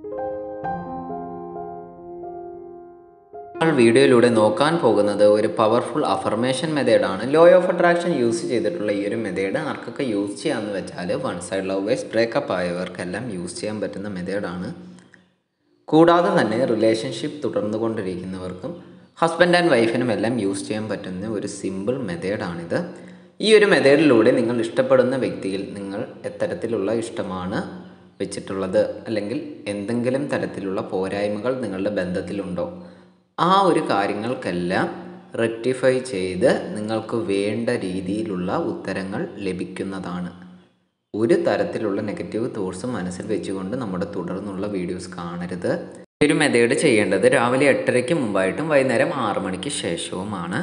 നമ്മൾ വീഡിയോയിലൂടെ നോക്കാൻ പോകുന്നത് ഒരു പവർഫുൾ അഫർമേഷൻ മെത്തേഡാണ് ലോ ഓഫ് അട്രാക്ഷൻ യൂസ് ചെയ്തിട്ടുള്ള ഈ ഒരു മെത്തേഡ് ആർക്കൊക്കെ യൂസ് ചെയ്യാമെന്ന് വെച്ചാൽ വൺ സൈഡ് ലവേഴ്സ് ബ്രേക്കപ്പ് ആയവർക്കെല്ലാം യൂസ് ചെയ്യാൻ പറ്റുന്ന മെത്തേഡാണ് കൂടാതെ തന്നെ റിലേഷൻഷിപ്പ് തുടർന്നുകൊണ്ടിരിക്കുന്നവർക്കും ഹസ്ബൻഡ് ആൻഡ് വൈഫിനും എല്ലാം യൂസ് ചെയ്യാൻ പറ്റുന്ന ഒരു സിമ്പിൾ മെത്തേഡാണിത് ഈ ഒരു മെത്തേഡിലൂടെ നിങ്ങൾ ഇഷ്ടപ്പെടുന്ന വ്യക്തിയിൽ നിങ്ങൾ എത്തരത്തിലുള്ള ഇഷ്ടമാണ് വെച്ചിട്ടുള്ളത് അല്ലെങ്കിൽ എന്തെങ്കിലും തരത്തിലുള്ള പോരായ്മകൾ നിങ്ങളുടെ ബന്ധത്തിലുണ്ടോ ആ ഒരു കാര്യങ്ങൾക്കെല്ലാം റെക്ടിഫൈ ചെയ്ത് നിങ്ങൾക്ക് വേണ്ട രീതിയിലുള്ള ഉത്തരങ്ങൾ ലഭിക്കുന്നതാണ് ഒരു തരത്തിലുള്ള നെഗറ്റീവ് തോട്ട്സും മനസ്സിൽ വെച്ചുകൊണ്ട് നമ്മുടെ തുടർന്നുള്ള വീഡിയോസ് കാണരുത് ഈ ഒരു മെത്തേഡ് ചെയ്യേണ്ടത് രാവിലെ എട്ടരയ്ക്ക് മുമ്പായിട്ടും വൈകുന്നേരം ആറ് മണിക്ക് ശേഷവുമാണ്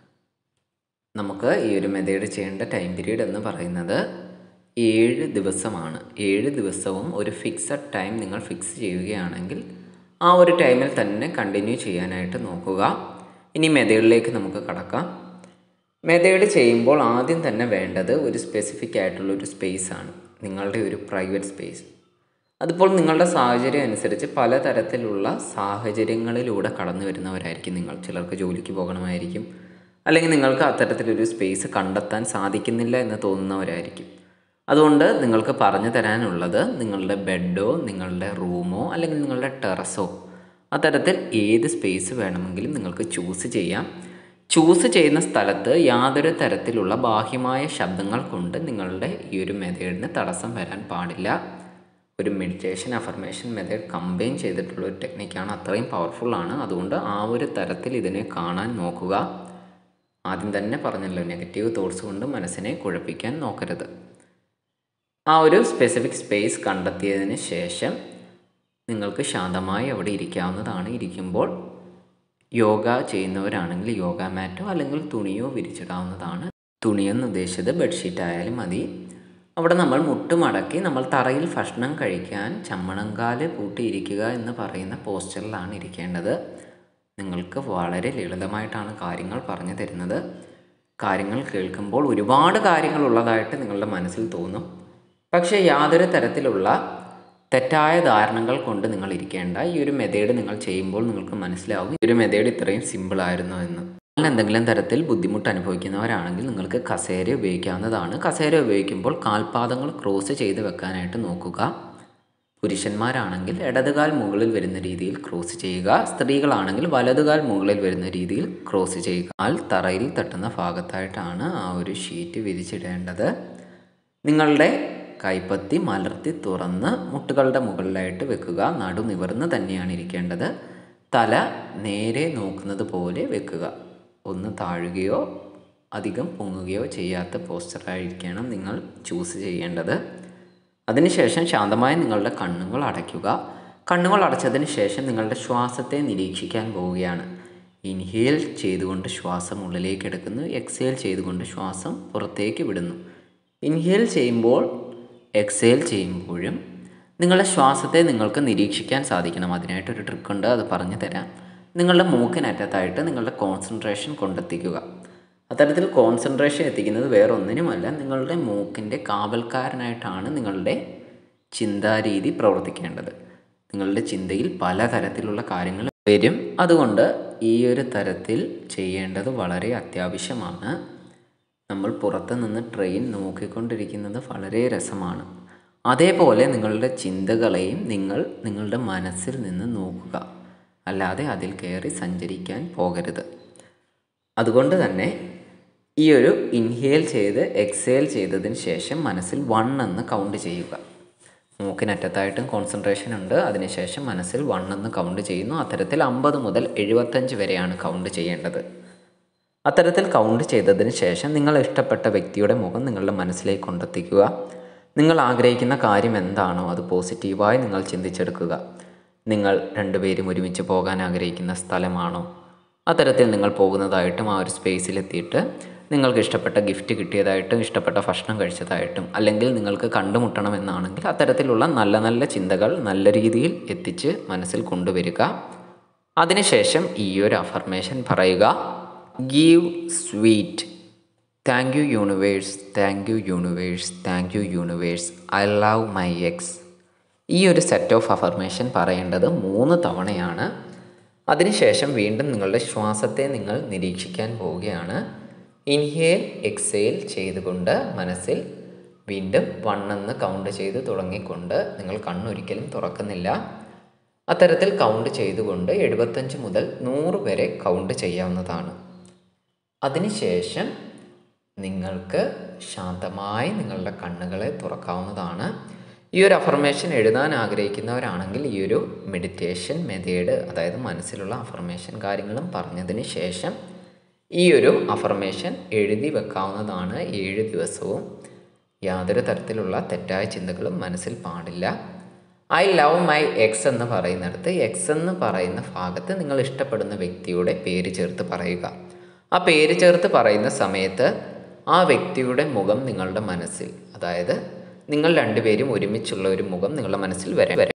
നമുക്ക് ഈ ഒരു മെത്തേഡ് ചെയ്യേണ്ട ടൈം പീരീഡ് എന്ന് പറയുന്നത് ഏഴ് ദിവസമാണ് ഏഴ് ദിവസവും ഒരു ഫിക്സഡ് ടൈം നിങ്ങൾ ഫിക്സ് ചെയ്യുകയാണെങ്കിൽ ആ ഒരു ടൈമിൽ തന്നെ കണ്ടിന്യൂ ചെയ്യാനായിട്ട് നോക്കുക ഇനി മെത്തേഡിലേക്ക് നമുക്ക് കടക്കാം മെത്തേഡ് ചെയ്യുമ്പോൾ ആദ്യം തന്നെ വേണ്ടത് ഒരു സ്പെസിഫിക് ആയിട്ടുള്ള ഒരു സ്പേസ് ആണ് നിങ്ങളുടെ ഒരു പ്രൈവറ്റ് സ്പേസ് അതിപ്പോൾ നിങ്ങളുടെ സാഹചര്യം അനുസരിച്ച് പലതരത്തിലുള്ള സാഹചര്യങ്ങളിലൂടെ കടന്നു വരുന്നവരായിരിക്കും നിങ്ങൾ ചിലർക്ക് ജോലിക്ക് പോകണമായിരിക്കും അല്ലെങ്കിൽ നിങ്ങൾക്ക് അത്തരത്തിലൊരു സ്പേസ് കണ്ടെത്താൻ സാധിക്കുന്നില്ല എന്ന് തോന്നുന്നവരായിരിക്കും അതുകൊണ്ട് നിങ്ങൾക്ക് പറഞ്ഞു തരാനുള്ളത് നിങ്ങളുടെ ബെഡോ നിങ്ങളുടെ റൂമോ അല്ലെങ്കിൽ നിങ്ങളുടെ ടെറസോ അത്തരത്തിൽ ഏത് സ്പേസ് വേണമെങ്കിലും നിങ്ങൾക്ക് ചൂസ് ചെയ്യാം ചൂസ് ചെയ്യുന്ന സ്ഥലത്ത് യാതൊരു തരത്തിലുള്ള ബാഹ്യമായ ശബ്ദങ്ങൾ കൊണ്ട് നിങ്ങളുടെ ഈ ഒരു മെത്തേഡിന് തടസ്സം വരാൻ പാടില്ല ഒരു മെഡിറ്റേഷൻ അഫർമേഷൻ മെത്തേഡ് കമ്പൈൻ ചെയ്തിട്ടുള്ള ഒരു ടെക്നിക്കാണ് അത്രയും പവർഫുള്ളാണ് അതുകൊണ്ട് ആ ഒരു തരത്തിൽ ഇതിനെ കാണാൻ നോക്കുക ആദ്യം തന്നെ പറഞ്ഞല്ലോ നെഗറ്റീവ് തോട്ട്സ് കൊണ്ട് മനസ്സിനെ കുഴപ്പിക്കാൻ നോക്കരുത് ആ ഒരു സ്പെസിഫിക് സ്പേസ് കണ്ടെത്തിയതിന് ശേഷം നിങ്ങൾക്ക് ശാന്തമായി അവിടെ ഇരിക്കാവുന്നതാണ് ഇരിക്കുമ്പോൾ യോഗ ചെയ്യുന്നവരാണെങ്കിൽ യോഗ മാറ്റോ അല്ലെങ്കിൽ തുണിയോ വിരിച്ചിടാവുന്നതാണ് തുണിയെന്ന് ഉദ്ദേശിച്ചത് ബെഡ്ഷീറ്റ് ആയാലും മതി അവിടെ നമ്മൾ മുട്ടുമടക്കി നമ്മൾ തറയിൽ ഭക്ഷണം കഴിക്കാൻ ചമ്മണങ്കാല് പൂട്ടിയിരിക്കുക എന്ന് പറയുന്ന പോസ്റ്ററിലാണ് ഇരിക്കേണ്ടത് നിങ്ങൾക്ക് വളരെ ലളിതമായിട്ടാണ് കാര്യങ്ങൾ പറഞ്ഞു തരുന്നത് കാര്യങ്ങൾ കേൾക്കുമ്പോൾ ഒരുപാട് കാര്യങ്ങൾ ഉള്ളതായിട്ട് നിങ്ങളുടെ മനസ്സിൽ തോന്നും പക്ഷേ യാതൊരു തരത്തിലുള്ള തെറ്റായ ധാരണകൾ കൊണ്ട് നിങ്ങൾ ഇരിക്കേണ്ട ഈ ഒരു മെത്തേഡ് നിങ്ങൾ ചെയ്യുമ്പോൾ നിങ്ങൾക്ക് മനസ്സിലാവും ഈ ഒരു മെത്തേഡ് ഇത്രയും സിമ്പിൾ ആയിരുന്നു എന്ന് നിങ്ങൾ എന്തെങ്കിലും തരത്തിൽ ബുദ്ധിമുട്ട് അനുഭവിക്കുന്നവരാണെങ്കിൽ നിങ്ങൾക്ക് കസേര ഉപയോഗിക്കാവുന്നതാണ് കസേര ഉപയോഗിക്കുമ്പോൾ കാൽപാദങ്ങൾ ക്രോസ് ചെയ്ത് വെക്കാനായിട്ട് നോക്കുക പുരുഷന്മാരാണെങ്കിൽ ഇടതുകാൽ മുകളിൽ വരുന്ന രീതിയിൽ ക്രോസ് ചെയ്യുക സ്ത്രീകളാണെങ്കിൽ വലതുകാൽ മുകളിൽ വരുന്ന രീതിയിൽ ക്രോസ് ചെയ്യുക കാൽ തറയിൽ തട്ടുന്ന ഭാഗത്തായിട്ടാണ് ആ ഒരു ഷീറ്റ് വിരിച്ചിടേണ്ടത് നിങ്ങളുടെ കൈപ്പത്തി മലർത്തി തുറന്ന് മുട്ടുകളുടെ മുകളിലായിട്ട് വെക്കുക നടു നിവർന്ന് തന്നെയാണ് ഇരിക്കേണ്ടത് തല നേരെ നോക്കുന്നത് പോലെ വെക്കുക ഒന്ന് താഴുകയോ അധികം പൊങ്ങുകയോ ചെയ്യാത്ത പോസ്റ്ററായിരിക്കണം നിങ്ങൾ ചൂസ് ചെയ്യേണ്ടത് അതിനുശേഷം ശാന്തമായി നിങ്ങളുടെ കണ്ണുകൾ അടയ്ക്കുക കണ്ണുകൾ അടച്ചതിന് ശേഷം നിങ്ങളുടെ ശ്വാസത്തെ നിരീക്ഷിക്കാൻ പോവുകയാണ് ഇൻഹേൽ ചെയ്തുകൊണ്ട് ശ്വാസം ഉള്ളിലേക്ക് എടുക്കുന്നു എക്സേൽ ചെയ്തുകൊണ്ട് ശ്വാസം പുറത്തേക്ക് വിടുന്നു ഇൻഹേൽ ചെയ്യുമ്പോൾ എക്സേൽ ചെയ്യുമ്പോഴും നിങ്ങളുടെ ശ്വാസത്തെ നിങ്ങൾക്ക് നിരീക്ഷിക്കാൻ സാധിക്കണം അതിനായിട്ടൊരു ട്രിക്കുണ്ട് അത് പറഞ്ഞു തരാം നിങ്ങളുടെ മൂക്കിനറ്റത്തായിട്ട് നിങ്ങളുടെ കോൺസെൻട്രേഷൻ കൊണ്ടെത്തിക്കുക അത്തരത്തിൽ കോൺസെൻട്രേഷൻ എത്തിക്കുന്നത് വേറെ ഒന്നിനുമല്ല നിങ്ങളുടെ മൂക്കിൻ്റെ കാവൽക്കാരനായിട്ടാണ് നിങ്ങളുടെ ചിന്താരീതി പ്രവർത്തിക്കേണ്ടത് നിങ്ങളുടെ ചിന്തയിൽ പലതരത്തിലുള്ള കാര്യങ്ങൾ വരും അതുകൊണ്ട് ഈ ഒരു തരത്തിൽ ചെയ്യേണ്ടത് വളരെ അത്യാവശ്യമാണ് നമ്മൾ പുറത്ത് നിന്ന് ട്രെയിൻ നോക്കിക്കൊണ്ടിരിക്കുന്നത് വളരെ രസമാണ് അതേപോലെ നിങ്ങളുടെ ചിന്തകളെയും നിങ്ങൾ നിങ്ങളുടെ മനസ്സിൽ നിന്ന് നോക്കുക അല്ലാതെ അതിൽ കയറി സഞ്ചരിക്കാൻ പോകരുത് അതുകൊണ്ട് തന്നെ ഈ ഒരു ഇൻഹേൽ ചെയ്ത് എക്സേൽ ചെയ്തതിന് ശേഷം മനസ്സിൽ വൺ എന്ന് കൗണ്ട് ചെയ്യുക മൂക്കിനറ്റത്തായിട്ടും കോൺസെൻട്രേഷൻ ഉണ്ട് അതിനുശേഷം മനസ്സിൽ വൺ എന്ന് കൗണ്ട് ചെയ്യുന്നു അത്തരത്തിൽ അമ്പത് മുതൽ എഴുപത്തഞ്ച് വരെയാണ് കൗണ്ട് ചെയ്യേണ്ടത് അത്തരത്തിൽ കൗണ്ട് ചെയ്തതിന് ശേഷം നിങ്ങൾ ഇഷ്ടപ്പെട്ട വ്യക്തിയുടെ മുഖം നിങ്ങളുടെ മനസ്സിലേക്ക് കൊണ്ടെത്തിക്കുക നിങ്ങൾ ആഗ്രഹിക്കുന്ന കാര്യം എന്താണോ അത് പോസിറ്റീവായി നിങ്ങൾ ചിന്തിച്ചെടുക്കുക നിങ്ങൾ രണ്ടുപേരും ഒരുമിച്ച് പോകാൻ ആഗ്രഹിക്കുന്ന സ്ഥലമാണോ അത്തരത്തിൽ നിങ്ങൾ പോകുന്നതായിട്ടും ആ ഒരു സ്പേസിലെത്തിയിട്ട് നിങ്ങൾക്ക് ഇഷ്ടപ്പെട്ട ഗിഫ്റ്റ് കിട്ടിയതായിട്ടും ഇഷ്ടപ്പെട്ട ഭക്ഷണം കഴിച്ചതായിട്ടും അല്ലെങ്കിൽ നിങ്ങൾക്ക് കണ്ടുമുട്ടണമെന്നാണെങ്കിൽ അത്തരത്തിലുള്ള നല്ല നല്ല ചിന്തകൾ നല്ല രീതിയിൽ എത്തിച്ച് മനസ്സിൽ കൊണ്ടുവരിക അതിനുശേഷം ഈ ഒരു അഫർമേഷൻ പറയുക give sweet thank you universe thank you universe thank you universe I love my ex ഈ ഒരു സെറ്റ് ഓഫ് അഫർമേഷൻ പറയേണ്ടത് മൂന്ന് തവണയാണ് അതിനുശേഷം വീണ്ടും നിങ്ങളുടെ ശ്വാസത്തെ നിങ്ങൾ നിരീക്ഷിക്കാൻ പോവുകയാണ് ഇൻഹേൽ എക്സേൽ ചെയ്തുകൊണ്ട് മനസ്സിൽ വീണ്ടും വണ്ണെന്ന് കൗണ്ട് ചെയ്ത് തുടങ്ങിക്കൊണ്ട് നിങ്ങൾ കണ്ണൊരിക്കലും തുറക്കുന്നില്ല അത്തരത്തിൽ കൗണ്ട് ചെയ്തുകൊണ്ട് എഴുപത്തഞ്ച് മുതൽ നൂറ് വരെ കൗണ്ട് ചെയ്യാവുന്നതാണ് അതിനുശേഷം നിങ്ങൾക്ക് ശാന്തമായി നിങ്ങളുടെ കണ്ണുകളെ തുറക്കാവുന്നതാണ് ഈ ഒരു അഫർമേഷൻ എഴുതാൻ ആഗ്രഹിക്കുന്നവരാണെങ്കിൽ ഈ ഒരു മെഡിറ്റേഷൻ മെത്തേഡ് അതായത് മനസ്സിലുള്ള അഫർമേഷൻ കാര്യങ്ങളും പറഞ്ഞതിന് ശേഷം ഈ ഒരു അഫർമേഷൻ എഴുതി വെക്കാവുന്നതാണ് ഏഴ് ദിവസവും യാതൊരു തരത്തിലുള്ള തെറ്റായ ചിന്തകളും മനസ്സിൽ പാടില്ല ഐ ലവ് മൈ എക്സ് എന്ന് പറയുന്നിടത്ത് എക്സ് എന്ന് പറയുന്ന ഭാഗത്ത് നിങ്ങൾ ഇഷ്ടപ്പെടുന്ന വ്യക്തിയുടെ പേര് ചേർത്ത് പറയുക ആ പേര് ചേർത്ത് പറയുന്ന സമയത്ത് ആ വ്യക്തിയുടെ മുഖം നിങ്ങളുടെ മനസ്സിൽ അതായത് നിങ്ങൾ രണ്ടുപേരും ഒരുമിച്ചുള്ള ഒരു മുഖം നിങ്ങളുടെ മനസ്സിൽ വരെ വരെ